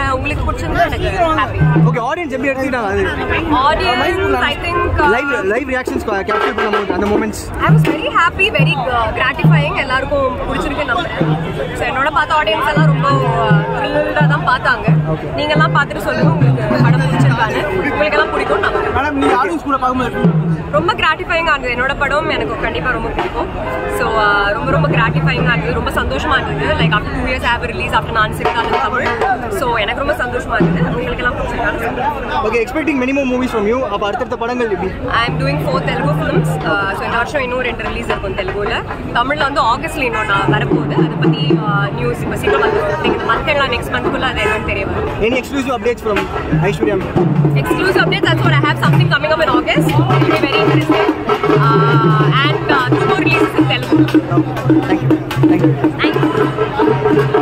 உங்களுக்கு பிடிச்சிருந்தா எனக்கு ஹாப்பி ஓகே ஆடியன்ஸ் எப்படி எடுத்துக்கிட்டாங்க அது audience I think live live reactions capture பண்ணும்போது அந்த moments I was very happy very gratifying எல்லாருக்கும் பிடிச்சிருக்கு நம்புறேன் ஸோ என்னோட பார்த்த ஆடியன்ஸ் எல்லாம் ரொம்ப த்ரில்டாக தான் பார்த்தாங்க நீங்க எல்லாம் பார்த்துட்டு சொல்லுங்க உங்களுக்கு படம் பிடிச்சிருக்கான்னு உங்களுக்கு எல்லாம் பிடிக்கும் நம்புறேன் மேடம் நீங்க ஆடியன்ஸ் கூட பார்க்கும்போது ரொம்ப கிராட்டிஃபைங்காக இருந்தது என்னோட படம் எனக்கு கண்டிப்பாக ரொம்ப பிடிக்கும் ஸோ ரொம்ப ரொம்ப கிராட்டிஃபைங்காக இருந்தது ரொம்ப சந்தோஷமா இருந்தது like after two years have release after நான் சிறுகாலம் தமிழ் ஸோ எனக்கு ரொம்ப சந்தோஷமா இருந்தது உங்களுக்கு எல்லாம் பிடிச்சிருக்காங்க okay expecting minimum movies from you அப்போ அடுத்தடுத்த படங்கள் எப்படி I am doing for Telugu films so இந்த வருஷம் இன்னும் ரெண்டு ரிலீஸ் இருக்கும் தெலுங்குல தமிழ்ல வந்து ஆகஸ்ட்ல இன்னும் நான் வரப்போகுது அதை பற்றி நியூஸ் இப்போ சீக்கிரம் வந்து இந்த மந்த் எல்லாம் நெக்ஸ்ட் மந்த்துக்குள்ள அது என்னன்னு தெரிய வரும் any exclusive updates from Aishwarya exclusive updates. That's what I have something coming up in August. It will be very interesting. Uh, and uh, two more releases in Telugu. Thank you thank you Thank you.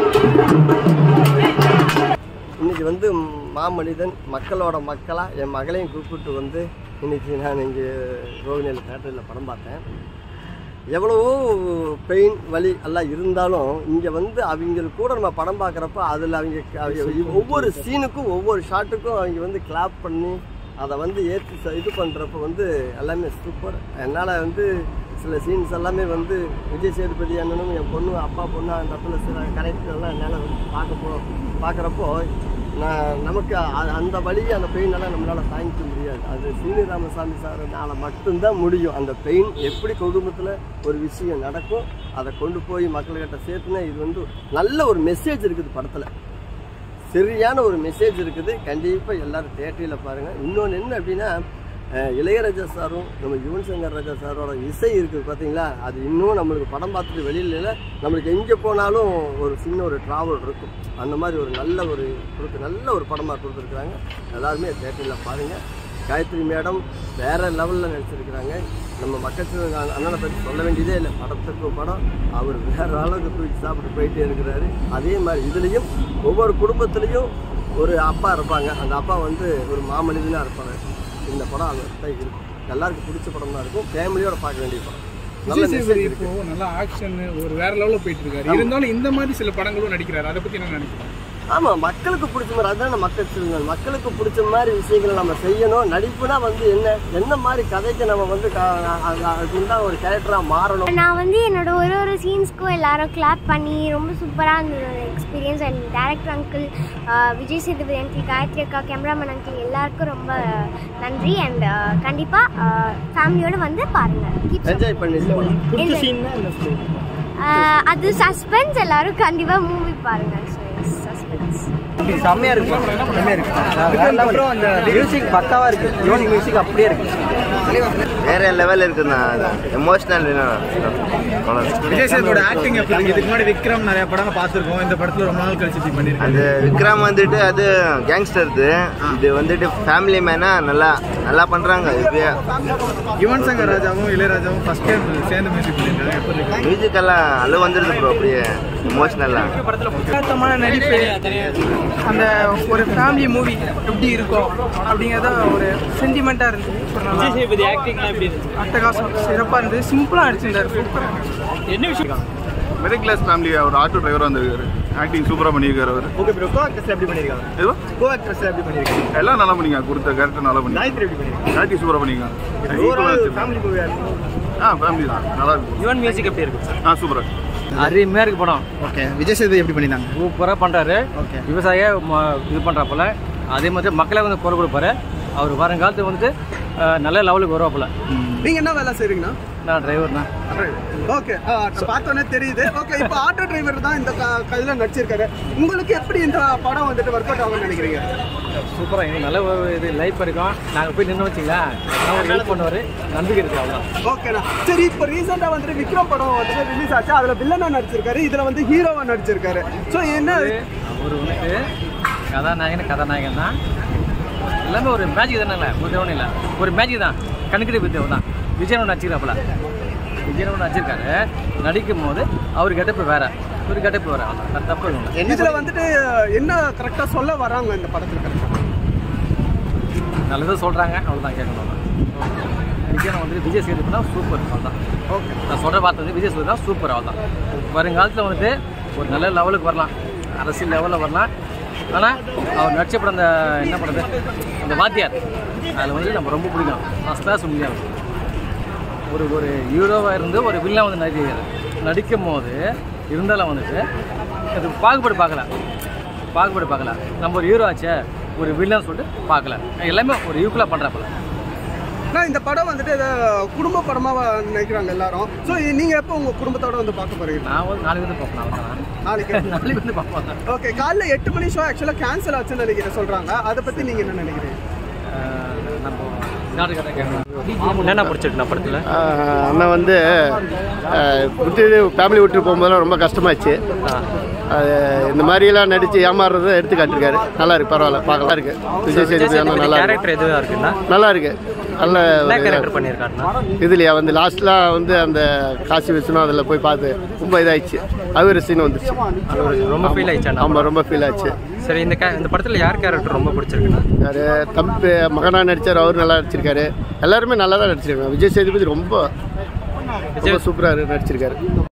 இன்னைக்கு வந்து மாமனிதன் மக்களோட மக்களாக என் மகளையும் கூப்பிட்டு வந்து இன்னைக்கு நான் இங்கே ரோகிணியில் தேட்டரில் படம் பார்த்தேன் எவ்வளவோ பெயின் வலி எல்லாம் இருந்தாலும் இங்கே வந்து அவங்களுக்கு கூட நம்ம படம் பார்க்குறப்ப அதில் அவங்க அவங்க ஒவ்வொரு சீனுக்கும் ஒவ்வொரு ஷாட்டுக்கும் அவங்க வந்து கிளாப் பண்ணி அதை வந்து ஏற்றி இது பண்ணுறப்ப வந்து எல்லாமே சூப்பர் என்னால் வந்து சில சீன்ஸ் எல்லாமே வந்து விஜய் சேதுபதி அண்ணனும் என் பொண்ணு அப்பா பொண்ணு அந்த இடத்துல சில கரெக்ட் எல்லாம் என்னால் வந்து பார்க்க போ பார்க்குறப்போ நான் நமக்கு அ- அந்த வழி அந்த பெயின் எல்லாம் நம்மளால் தாங்கிக்க முடியாது அது சீனி ராமசாமி சார்னால மட்டும்தான் முடியும் அந்த பெயின் எப்படி குடும்பத்தில் ஒரு விஷயம் நடக்கும் அதை கொண்டு போய் மக்கள்கிட்ட சேர்த்துனா இது வந்து நல்ல ஒரு மெசேஜ் இருக்குது படத்தில் சரியான ஒரு மெசேஜ் இருக்குது கண்டிப்பாக எல்லாரும் தேட்டரியில் பாருங்கள் இன்னொன்று என்ன அப்படின்னா அஹ், இளையராஜா சாரும் நம்ம யுவன் சங்கர் ராஜா சாரோட இசை இருக்குது பார்த்தீங்களா அது இன்னும் நம்மளுக்கு படம் பார்த்துட்டு வெளியில நம்மளுக்கு எங்கே போனாலும் ஒரு சின்ன ஒரு ட்ராவல் இருக்கும் அந்த மாதிரி ஒரு நல்ல ஒரு கொடுத்து நல்ல ஒரு படமாக கொடுத்துருக்குறாங்க எல்லாருமே தேட்டரில் பாருங்கள் காயத்ரி மேடம் வேற லெவலில் நடிச்சிருக்கிறாங்க நம்ம மக்கள் சிவ அண்ணனை பற்றி சொல்ல வேண்டியதே இல்லை படத்துக்கு படம் அவர் வேற அளவுக்கு தூக்கி சாப்பிட்டு போயிட்டே இருக்கிறாரு அதே மாதிரி இதுலேயும் ஒவ்வொரு குடும்பத்துலேயும் ஒரு அப்பா இருப்பாங்க அந்த அப்பா வந்து ஒரு மாமனிதனாக இருப்பாங்க இந்த படம் அது தான் இருக்கும் எல்லாருக்கும் பிடிச்ச படம் தான் இருக்கும் ஃபேமிலியோட பார்க்க வேண்டிய படம் நல்ல விஜய் மெசேஜ் சேதுபதி இருக்கு இப்போ நல்லா ஆக்ஷன் ஒரு வேற லெவலில் போயிட்டு இருக்காரு இருந்தாலும் இந்த மாதிரி சில படங்களும் நடிக்கிறாரு அதை பத்தி என்ன நினைக்கிறேன் ஆமாம் மக்களுக்கு பிடிச்ச மாதிரி அதுதான் மக்கள் சிறுங்கள் மக்களுக்கு பிடிச்ச மாதிரி விஷயங்களை நம்ம செய்யணும் நடிப்புனா வந்து என்ன என்ன மாதிரி கதைக்கு நம்ம வந்து க- அது- அதுக்கு தான் ஒரு கேரக்டராக மாறணும் நான் வந்து என்னோட ஒரு ஒரு சீன்ஸ்க்கும் எல்லாரும் கிளாப் பண்ணி ரொம்ப சூப்பராக இருந்தது experience and director uncle Vijay Sethupathi uncle Gayathri அக்கா கேமராமேன் அங்கிள் எல்லாருக்கும் ரொம்ப நன்றி அண்ட் கண்டிப்பாக ஃபேமிலியோடு வந்து பாருங்கள் என்ஜாய் பண்ணி அது சஸ்பென்ஸ் எல்லாரும் கண்டிப்பாக மூவி பாருங்கள் சஸ்பென்ஸ் செம்மையா இருக்கு செம்மையா இருக்கு அப்புறம் அந்த மியூசிக் பக்காவா இருக்கு யுவன் மியூசிக் அப்படியே இருக்கு வேற லெவல் இருக்குண்ணா எமோஷனல் விஜய் சேதுபதியோட ஆக்டிங் எப்படி இருக்கு இதுக்கு முன்னாடி விக்ரம் நிறைய படங்கள் பார்த்துருக்கோம் இந்த படத்துல ரொம்ப நாள் கழிச்சு இப்படி பண்ணிருக்காரு அது விக்ரம் வந்துட்டு அது கேங்ஸ்டர்து இது வந்துட்டு ஃபேமிலி மேனா நல்லா நல்லா பண்றாங்க இப்பயே யுவன் சங்கர் ராஜாவும் இளையராஜாவும் ஃபர்ஸ்ட் டைம் சேர்ந்து மியூசிக் பண்ணிருக்காங்க எப்படி இருக்கு மியூசிக் எல்லாம் அழு வந்துருது ப்ரோ அப்படியே எமோஷனல்லாம் யதார்த்தமான நடிப்பு அந்த ஒரு ஃபேமிலி மூவி எப்படி இருக்கும் அப்படிங்கிறத ஒரு சென்டிமெண்ட்டாக இருந்துச்சு விஜய் சேதுபதி ஆக்டிங்லாம் எப்படி இருந்துச்சு அட்டகாசம் சிறப்பாக இருந்தது சிம்பிளாக அடிச்சிருந்தாரு சூப்பராக மிடில் கிளாஸ் ஃபேமிலி அவர் ஆட்டோ டிரைவராக இருந்திருக்காரு ஆக்டிங் சூப்பராக பண்ணியிருக்காரு அவர் ஓகே ப்ரோ கோ ஆக்ட்ரஸ் எப்படி பண்ணிருக்காங்க ஏதோ கோ ஆக்ட்ரஸ் எப்படி பண்ணிருக்காங்க எல்லாம் நல்லா பண்ணிங்க கொடுத்த கேரக்டர் நல்லா பண்ணி காயத்ரி எப்படி பண்ணிருக்காங்க ஆக்டிங் சூப்பராக பண்ணிங்க ஓவரால் ஃபேமிலி மூவியா இருக்கு ஆ ஃபேமிலி தான் நல்லா இருக்கும் யுவன் மியூசிக் எப்படி இருக்கும் ஆ சூப்பராக அருமையாக இருக்கு படம் ஓகே விஜய் சேதுபதி எப்படி பண்ணிருந்தாங்க சூப்பராக பண்ணுறாரு ஓகே விவசாய ம- இது பண்ணுறாப்புல அதே மாதிரி மக்களை வந்து குரல் கொடுப்பாரு அவர் வருங்காலத்துக்கு வந்துட்டு அஹ், நல்ல லெவலுக்கு வருவாப்புல நீங்க என்ன வேலை செய்றீங்கண்ணா நான் டிரைவர் தான் ஓகே பார்த்தோன்னே தெரியுது ஓகே இப்போ ஆட்டோ டிரைவர் தான் இந்த கதையில நடிச்சிருக்காரு உங்களுக்கு எப்படி இந்த படம் வந்துட்டு ஒர்க் அவுட் ஆகும்னு நினைக்கிறீங்க சூப்பராக இது நல்ல ஒரு இது லைஃப் இருக்கும் நாங்கள் போய் நின்று வச்சிங்களா அவர் ஹெல்ப் பண்ணுவார் நம்பிக்கை இருக்கு அவ்வளோ ஓகேண்ணா சரி இப்போ ரீசெண்டாக வந்துட்டு விக்ரம் படம் வந்துட்டு ரிலீஸ் ஆச்சு அதில் வில்லனா நடிச்சிருக்காரு இதில் வந்து ஹீரோவா நடிச்சிருக்காரு ஸோ என்ன அவர் வந்துட்டு கதாநாயகன் கதாநாயகன் தான் எல்லாமே ஒரு மேஜிக் தானே ஒரு ஒன்றும் இல்லை ஒரு மேஜிக் தான் கணக்கிட்டு பற்றி தான் விஜயனோட நடிச்சிருக்காப்புல விஜயனோட நடிச்சிருக்காரு நடிக்கும் போது அவர் கெட்டப்பு வேற ஒரு கெட்டப்பு வேற அவ்வளவுதான். தப்பு இல்லை இதில் வந்துட்டு என்ன கரெக்டாக சொல்ல வராங்க இந்த படத்தில் கரெக்டாக நல்லது சொல்கிறாங்க அவ்வளோதான் கேட்கணும் விஜயன் வந்து விஜய் சேதுபதினா சூப்பர் அவ்வளோதான் ஓகே நான் சொல்கிற வார்த்தை வந்து விஜய் சேதுபதினா சூப்பர் அவ்வளோதான் வருங்காலத்தில் வந்துட்டு ஒரு நல்ல லெவலுக்கு வரலாம் அரசியல் லெவலில் வரலாம் ஆனால் அவர் நடிச்ச படம் அந்த என்ன படது அந்த வாத்தியார் அதில் வந்து நம்ம ரொம்ப பிடிக்கும் ஃபஸ்ட் கிளாஸ் உண்மையாக ஒரு ஒரு ஹீரோவாக இருந்து ஒரு வில்லன் வந்து நடிக்கிறார் நடிக்கும் போது இருந்தாலும் வந்துட்டு அது பாகுபாடு பார்க்கல பாகுபாடு பார்க்கல நம்ம ஒரு ஹீரோ ஆச்சே ஒரு வில்லன் சொல்லிட்டு பார்க்கல எல்லாமே ஒரு ஈக்குவலாக பண்ணுறாப்புல நான் இந்த படம் வந்துட்டு இதை குடும்ப படமா நினைக்கிறாங்க எல்லாரும் ஸோ நீங்க எப்போ உங்க குடும்பத்தோட வந்து பார்க்க போறீங்க நான் வந்து நாளைக்கு வந்து பார்ப்பேன் அவ்வளோதான் நாளைக்கு நாளைக்கு வந்து பார்ப்பேன் ஓகே காலைல எட்டு மணி ஷோ ஆக்சுவலாக கேன்சல் ஆச்சுன்னு நினைக்கிறேன் சொல்றாங்க அதை பத்தி நீங்க என்ன நினைக்கிறீங்க அஹ் நம்ம நாட்டுக்கதை கேட்கலாம் என்னென்ன பிடிச்சிருக்கு படத்தில் அண்ணன் வந்து அஹ், விட்டு ஃபேமிலி விட்டு போகும்போதெல்லாம் ரொம்ப கஷ்டமாச்சு அது இந்த மாதிரியெல்லாம் நடித்து ஏமாறுறதை எடுத்து காட்டிருக்காரு நல்லா இருக்கு பரவாயில்ல பார்க்கலாம் இருக்கு விஜய் சேதுபதி அண்ணன் நல்லா இருக்கு கேரக்டர் எதுவாக இருக்குன்னா நல்லா இருக்கு நல்ல என்ன ஒரு கேரக்டர் பண்ணியிருக்காருன்னா இதுலையா வந்து லாஸ்ட்லாம் வந்து அந்த காசி விஷ்ணு அதில் போய் பார்த்து ரொம்ப இதாயிடுச்சு அவர் சீன் வந்துச்சு ரொம்ப ஃபீல் ஆயிடுச்சா ஆமாம் ரொம்ப ஃபீல் ஆச்சு சரி இந்த கே இந்த படத்தில் யார் கேரக்டர் ரொம்ப பிடிச்சிருக்குண்ணா யாரு தம்பி மகனா நடிச்சார் அவர் நல்லா நடிச்சிருக்காரு எல்லாருமே நல்லா தான் நடிச்சிருக்காங்க விஜய் சேதுபதி ரொம்ப ரொம்ப சூப்பராக நடிச்சிருக்காரு